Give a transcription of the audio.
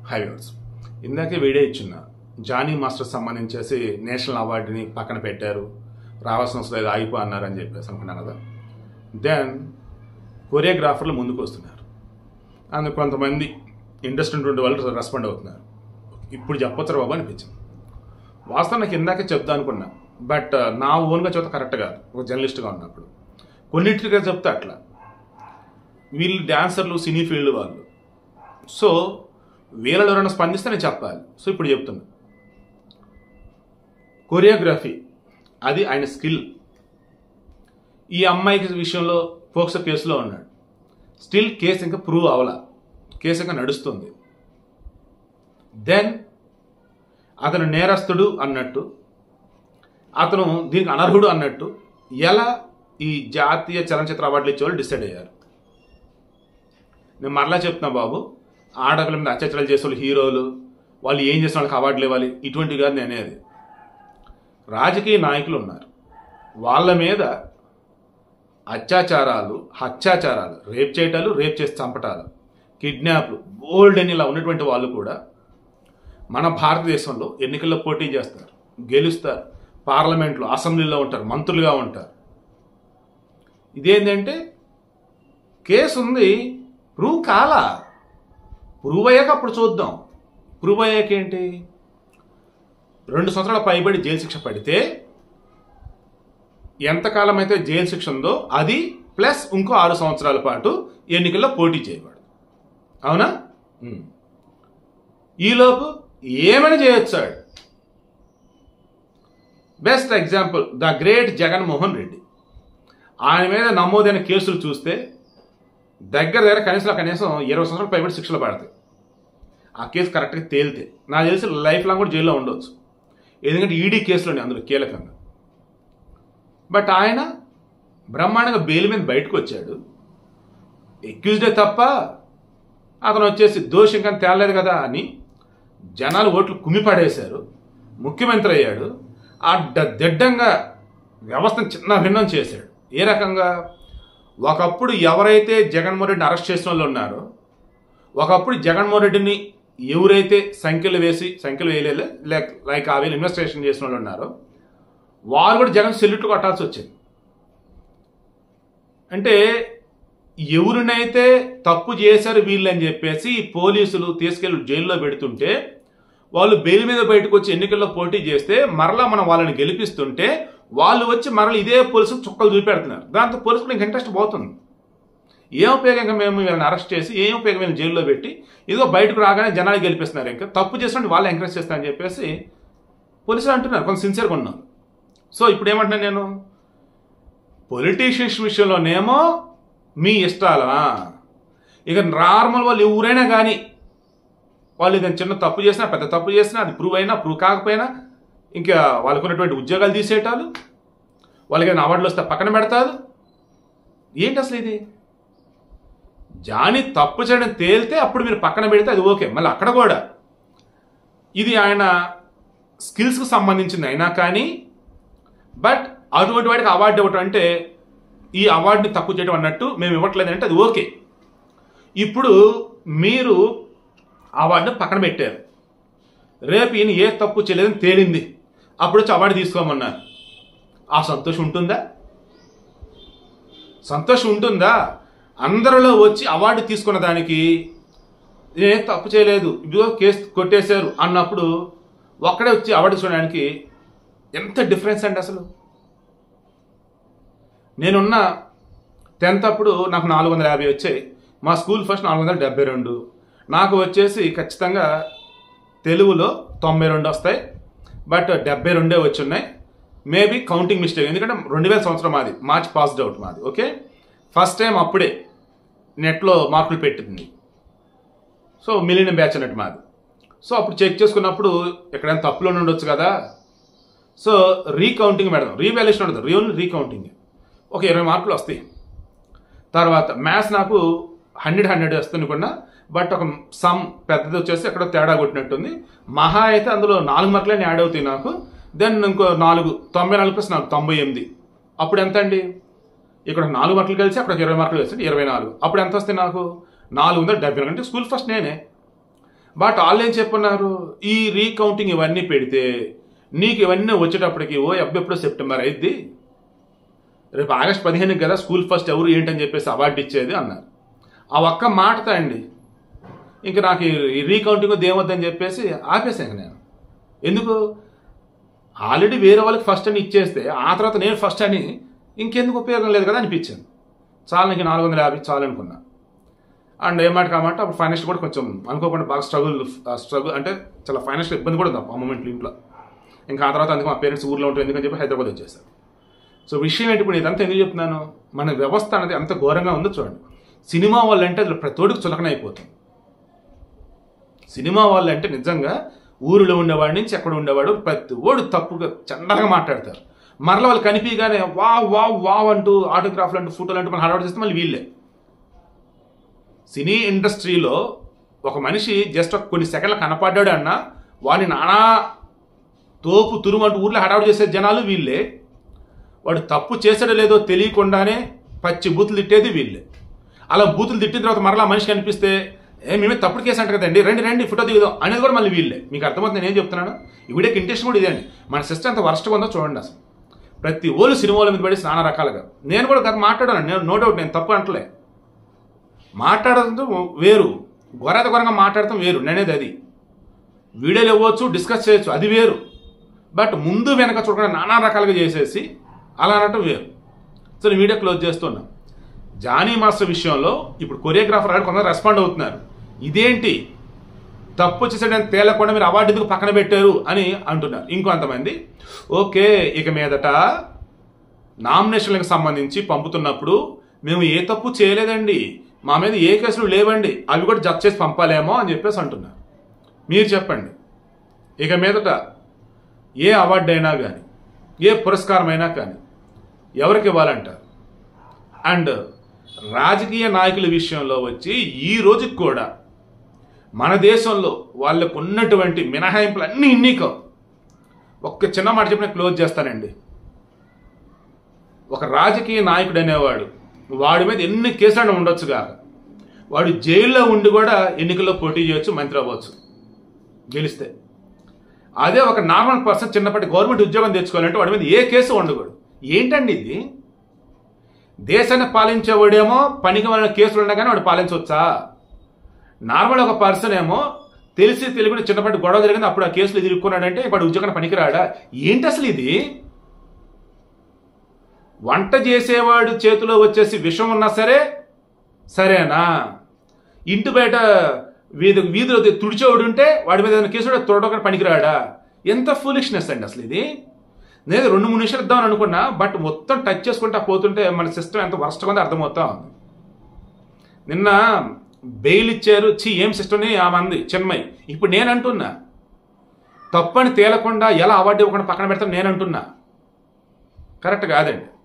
హైవేర్స్ ఇందాకే వీడియో ఇచ్చిన Johnny master సంబంధించేసి national అవార్డుని పక్కన పెట్టారు రావాల్సిన అవసరం లేదు ఆగిపో అన్నారు అని చెప్పేసి అనుకున్నాను కదా దెన్ కొరియోగ్రాఫర్లు ముందుకు వస్తున్నారు అందుకు కొంతమంది ఇండస్ట్రీ నుండి వాళ్ళు రెస్పాండ్ అవుతున్నారు ఇప్పుడు చెప్పొచ్చు బాబు అనిపించింది వాస్తవం నాకు ఇందాకే చెప్తా అనుకున్నా బట్ నా ఓన్గా చెప్తా కరెక్ట్ కాదు ఒక జర్నలిస్ట్గా ఉన్నప్పుడు కొన్నిటిగా చెప్తా అట్లా వీళ్ళు డాన్సర్లు సినీ ఫీల్డ్ వాళ్ళు సో వీళ్ళలో ఎవరైనా స్పందిస్తే నేను చెప్పాలి సో ఇప్పుడు చెప్తున్నా కొరియోగ్రఫీ అది ఆయన స్కిల్ ఈ అమ్మాయికి విషయంలో ఫోక్సో కేసులో ఉన్నాడు స్టిల్ కేసు ఇంకా ప్రూవ్ అవలా కేసు ఇంకా నడుస్తుంది దెన్ అతను నేరస్తుడు అన్నట్టు అతను దీనికి అనర్హుడు అన్నట్టు ఎలా ఈ జాతీయ చలనచిత్ర అవార్డులు ఇచ్చేవాళ్ళు డిసైడ్ అయ్యారు నేను మరలా చెప్తున్నా బాబు ఆడపిల్ల మీద అత్యాచారాలు చేసే వాళ్ళు హీరోలు వాళ్ళు ఏం చేసిన వాళ్ళకి అవార్డులు ఇవ్వాలి ఇటువంటివి కాదు నేను అనేది రాజకీయ నాయకులు ఉన్నారు వాళ్ళ మీద అత్యాచారాలు హత్యాచారాలు రేప్ చేయటాలు రేప్ చేసి చంపటాలు కిడ్నాప్లు బోల్డ్ అని ఇలా ఉన్నటువంటి వాళ్ళు కూడా మన భారతదేశంలో ఎన్నికల్లో పోటీ చేస్తారు గెలుస్తారు పార్లమెంట్లో అసెంబ్లీలో ఉంటారు మంత్రులుగా ఉంటారు ఇదేంటంటే కేసు ఉంది ప్రూవ్ కాలా ప్రూవ్ అయ్యాక అప్పుడు చూద్దాం ప్రూవ్ అయ్యాక ఏంటి రెండు సంవత్సరాల పైబడి జైలు శిక్ష పడితే ఎంతకాలం అయితే జైలు శిక్ష ఉందో అది ప్లస్ ఇంకో ఆరు సంవత్సరాల పాటు ఎన్నికల్లో పోటీ చేయబడు అవునా ఉమ్. ఈలోపు ఏమని చేయొచ్చాడు best example the great Jaganmohan Reddy ఆయన మీద నమోదైన కేసులు చూస్తే దగ్గర దగ్గర కనీసం కనీసం ఇరవై సంవత్సరాల పైబడి శిక్షలు పడతాయి ఆ కేసు కరెక్ట్గా తేలితే నాకు తెలిసి లైఫ్ లాంగ్ కూడా జైల్లో ఉండొచ్చు ఎందుకంటే ఈడీ కేసులోనే అందులో కీలకంగా బట్ ఆయన బ్రహ్మాండంగా బెయిల్ మీద బయటకు వచ్చాడు ఎక్యూజ్డే తప్ప అతను వచ్చేసి దోషి ఇంకా తేలలేదు కదా అని జనాలు ఓట్లు కుమ్మిపడేశారు ముఖ్యమంత్రి అయ్యాడు ఆ డ- దిడ్డంగా వ్యవస్థను చిన్న భిన్నం చేశాడు ఏ రకంగా ఒకప్పుడు ఎవరైతే జగన్మోహన్ రెడ్డిని అరెస్ట్ చేసిన వాళ్ళు ఉన్నారో ఒకప్పుడు జగన్మోహన్ రెడ్డిని ఎవరైతే సంఖ్యలు వేసి సంఖ్యలు వేయలేదు లైక్ లైక్ ఆ వేలు ఇన్వెస్టిగేషన్ చేసిన వాళ్ళు ఉన్నారో వారు కూడా జగన్ సెల్యూట్లు కొట్టాల్సి వచ్చింది అంటే ఎవరినైతే తప్పు చేశారు వీళ్ళు అని చెప్పేసి పోలీసులు తీసుకెళ్లి జైల్లో పెడుతుంటే వాళ్ళు బెయిల్ మీద బయటకు వచ్చి ఎన్నికల్లో పోటీ చేస్తే మరలా మనం వాళ్ళని గెలిపిస్తుంటే వాళ్ళు వచ్చి మరలా ఇదే పోలీసులు చుక్కలు చూపెడుతున్నారు దాంతో పోలీసులు ఇంక ఇంట్రెస్ట్ పోతుంది ఏం ఉపయోగం ఇంకా మేము వీళ్ళని అరెస్ట్ చేసి ఏం ఉపయోగం వీళ్ళని జైల్లో పెట్టి ఇదిగో బయటకు రాగానే జనాలు గెలిపిస్తున్నారు ఇంకా తప్పు చేసినట్టు వాళ్ళు ఎంకరేజ్ చేస్తారని చెప్పేసి పోలీసులు అంటున్నారు కొంత సిన్సియర్గా ఉన్నాను సో ఇప్పుడు ఏమంటున్నాను నేను పొలిటీషియన్స్ విషయంలోనేమో మీ ఇష్టాలా ఇక నార్మల్ వాళ్ళు ఎవరైనా కానీ వాళ్ళు ఏదైనా చిన్న తప్పు చేసినా పెద్ద తప్పు చేసినా అది ప్రూవ్ అయినా ప్రూవ్ కాకపోయినా ఇంకా వాళ్ళకు ఉన్నటువంటి ఉద్యోగాలు తీసేయటాలు వాళ్ళకి ఏదైనా అవార్డులు వస్తే పక్కన పెడతారు ఏంటి అసలు ఇది జాని తప్పు చేయడం తేలితే అప్పుడు మీరు పక్కన పెడితే అది ఓకే మళ్ళీ అక్కడ కూడా ఇది ఆయన స్కిల్స్కి సంబంధించింది అయినా కానీ బట్ అటువంటి వాడికి అవార్డు ఇవ్వటం అంటే ఈ అవార్డుని తక్కువ చేయడం అన్నట్టు మేము ఇవ్వట్లేదు అంటే అది ఓకే ఇప్పుడు మీరు అవార్డుని పక్కన పెట్టారు రేపు ఈయన ఏ తప్పు చేయలేదని తేలింది అప్పుడు వచ్చి అవార్డు తీసుకోమన్నారు ఆ సంతోషం ఉంటుందా సంతోషం ఉంటుందా అందరిలో వచ్చి అవార్డు తీసుకున్న దానికి నేనేం తప్పు చేయలేదు ఇదిగో కేసు కొట్టేశారు అన్నప్పుడు ఒక్కడే వచ్చి అవార్డు చూడడానికి ఎంత డిఫరెన్స్ అండి అసలు నేనున్న టెన్త్ అప్పుడు నాకు నాలుగు వందల యాభై వచ్చాయి మా స్కూల్ ఫస్ట్ నాలుగు వందల డెబ్బై రెండు నాకు వచ్చేసి ఖచ్చితంగా తెలుగులో తొంభై రెండు వస్తాయి బట్ డెబ్బై రెండే వచ్చి ఉన్నాయి మేబీ కౌంటింగ్ మిస్టేక్ ఎందుకంటే రెండు వేల సంవత్సరం మాది మార్చ్ పాస్డ్ అవుట్ మాది ఓకే ఫస్ట్ టైం అప్పుడే నెట్లో మార్కులు పెట్టింది సో మిలియన్ బ్యాచ్ అన్నట్టు మాది సో అప్పుడు చెక్ చేసుకున్నప్పుడు ఎక్కడైనా తప్పులో ఉండొచ్చు కదా సో రీకౌంటింగ్ పెడదాం రీవాల్యుయేషన్ ఉండదు రీ ఓన్లీ రీకౌంటింగ్ ఒక ఇరవై మార్కులు వస్తాయి తర్వాత మ్యాథ్స్ నాకు హండ్రెడ్ హండ్రెడ్ వస్తుంది కూడా బట్ ఒక సమ్ పెద్దది వచ్చేసి ఎక్కడో తేడా కొట్టినట్టుంది మహా అయితే అందులో నాలుగు మార్కులే యాడ్ అవుతాయి నాకు దెన్ ఇంకో నాలుగు తొంభై నాలుగు ప్లస్ నాకు తొంభై ఎనిమిది అప్పుడు ఎంత అండి ఇక్కడ ఒక నాలుగు మార్కులు కలిసి అక్కడ ఒక ఇరవై మార్కులు కలిసి ఇరవై నాలుగు అప్పుడు ఎంత వస్తాయి నాకు నాలుగు వందల డెబ్బై నాలుగు అంటే స్కూల్ ఫస్ట్ నేనే బట్ వాళ్ళు ఏం చెప్పున్నారు ఈ రీకౌంటింగ్ ఇవన్నీ పెడితే నీకు ఇవన్నీ వచ్చేటప్పటికి ఓ ఎప్పుడెప్పుడు సెప్టెంబర్ అయిద్ది రేపు ఆగస్ట్ పదిహేనుకి కదా స్కూల్ ఫస్ట్ ఎవరు ఏంటని చెప్పేసి అవార్డు ఇచ్చేది అన్నారు ఆ ఒక్క మాటతో అండి ఇంక నాకు ఈ రీకౌంటింగ్ దేవద్దని చెప్పేసి ఆపేసాను నేను ఎందుకు ఆల్రెడీ వేరే వాళ్ళకి ఫస్ట్ అని ఇచ్చేస్తే ఆ తర్వాత నేను ఫస్ట్ అని ఇంకెందుకు ఉపయోగం లేదు కదా అనిపించింది చాలు నీకు నాలుగు వందల యాభై చాలు అనుకున్నా అండ్ ఏమాట కామాట అప్పుడు ఫైనాన్షియల్ కూడా కొంచెం అనుకోకుండా బాగా స్ట్రగుల్ స్ట్రగుల్ అంటే చాలా ఫైనాన్షియల్ ఇబ్బంది కూడా ఉంది ఆ మూమెంట్లో ఇంట్లో ఇంకా ఆ తర్వాత అందుకు మా పేరెంట్స్ ఊర్లో ఉంటారు ఎందుకని చెప్పి హైదరాబాద్ వచ్చేసారు సో విషయం ఏంటి ఇప్పుడు ఇదంతా ఎందుకు చెప్తున్నాను మన వ్యవస్థ అనేది అంత ఘోరంగా ఉందో చూడండి సినిమా వాళ్ళు అంటే అది ప్రతోడికి చులకన అయిపోతుంది సినిమా వాళ్ళు అంటే నిజంగా ఊరిలో ఉండేవాడి నుంచి ఎక్కడ ఉండేవాడు ప్రతి ఓడు తప్పుగా చండగా మాట్లాడతారు మరలా వాళ్ళు కనిపించగానే వా వా వావ్ అంటూ ఆటోగ్రాఫ్లు అంటూ ఫోటోలు అంటూ మనం హడావుడు చేస్తే మళ్ళీ వీళ్ళే సినీ ఇండస్ట్రీలో ఒక మనిషి జస్ట్ ఒక కొన్ని సెకండ్లు కనపడ్డాడు అన్న వాడిని నానా తోపు తురుము అంటూ ఊర్లో హడావుడు చేసే జనాలు వీళ్ళే వాడు తప్పు చేసాడో లేదో తెలియకుండానే పచ్చి బూతులు తిట్టేది వీళ్ళే అలా బూతులు తిట్టిన తర్వాత మరలా మనిషి కనిపిస్తే ఏ మేమే తప్పుడు కేసు అంట కదండి రండి రండి ఫోటో దిగుదాం అనేది కూడా మళ్ళీ వీళ్ళే మీకు అర్థమవుతుంది నేను ఏం చెప్తున్నాను ఈ వీడియోకి ఇంటెన్షన్ కూడా ఇదే అండి మన సిస్టమ్ ఎంత వరస్ట్గా ఉందో చూడండి అసలు ప్రతి ఓళ్ళు సినిమాల మీద పడి నానా రకాలుగా నేను కూడా గత మాట్లాడాను నేను నో డౌట్ నేను తప్పు అంటలే మాట్లాడడం వేరు గొర్రెత గొరంగా మాట్లాడటం వేరు నేనేది అది వీడియోలు ఇవ్వచ్చు డిస్కస్ చేయొచ్చు అది వేరు బట్ ముందు వెనక చూడకుండా నానా రకాలుగా చేసేసి అలా అనటం వేరు సో నేను వీడియో క్లోజ్ చేస్తున్నా జానీ మాస్టర్ విషయంలో ఇప్పుడు కొరియోగ్రాఫర్ గారు కొందరు రెస్పాండ్ అవుతున్నారు ఇదేంటి తప్పు చేసాడని తేలకుండా మీరు అవార్డు ఎందుకు పక్కన పెట్టారు అని అంటున్నారు ఇంకొంతమంది ఓకే ఇక మీదట నామినేషన్లకు సంబంధించి పంపుతున్నప్పుడు మేము ఏ తప్పు చేయలేదండి మా మీద ఏ కేసులు లేవండి అవి కూడా జడ్జ్ చేసి పంపాలేమో అని చెప్పేసి అంటున్నారు మీరు చెప్పండి ఇక మీదట ఏ అవార్డు అయినా కానీ ఏ పురస్కారం అయినా కానీ ఎవరికి ఇవ్వాలంటారు అండ్ రాజకీయ నాయకుల విషయంలో వచ్చి ఈ రోజుకి కూడా మన దేశంలో వాళ్ళకు ఉన్నటువంటి మినహాయింపులు అన్నీ ఇన్ని కావు ఒక్క చిన్న మాట చెప్పిన క్లోజ్ చేస్తానండి ఒక రాజకీయ నాయకుడు అనేవాడు వాడి మీద ఎన్ని కేసులను ఉండొచ్చు కాక వాడు జైల్లో ఉండి కూడా ఎన్నికల్లో పోటీ చేయొచ్చు మంత్రి అవ్వచ్చు గెలిస్తే అదే ఒక నార్మల్ పర్సన్ చిన్నప్పటి గవర్నమెంట్ ఉద్యోగం తెచ్చుకోవాలంటే వాడి మీద ఏ కేసు ఉండకూడదు ఏంటండి ఇది దేశాన్ని పాలించేవాడేమో పనికి వాళ్ళ కేసులు ఉండగానే వాడు పాలించవచ్చా నార్మల్ ఒక పర్సన్ ఏమో తెలిసి తెలియకుండా చిన్నప్పటి గొడవ జరిగింది అప్పుడు ఆ కేసులు ఎదుర్కొన్నాడంటే ఇప్పుడు ఉద్యోగాన్ని పనికిరాడా ఏంటి అసలు ఇది వంట చేసేవాడు చేతిలో వచ్చేసి విషం ఉన్నా సరే సరేనా ఇంటి బయట వీధి వీధిలో తుడిచేవాడు ఉంటే వాడి మీద ఏదైనా కేసు తొడక పనికిరాడా ఎంత ఫూలిష్నెస్ అండి అసలు ఇది నేను రెండు మూడు నిమిషాలు ఇద్దామని అనుకున్నా బట్ మొత్తం టచ్ చేసుకుంటా పోతుంటే మన సిస్టమ్ ఎంత వర్స్ట్గా ఉందో అర్థమవుతా ఉంది నిన్న బెయిల్ ఇచ్చారు చి ఏం సిస్టమ్ని ఆ మంది చిన్మయ్ ఇప్పుడు నేను అంటున్నా తప్పని తేలకుండా ఎలా అవార్డు ఇవ్వకుండా పక్కన పెడతాను నేను అంటున్నా కరెక్ట్ కాదండి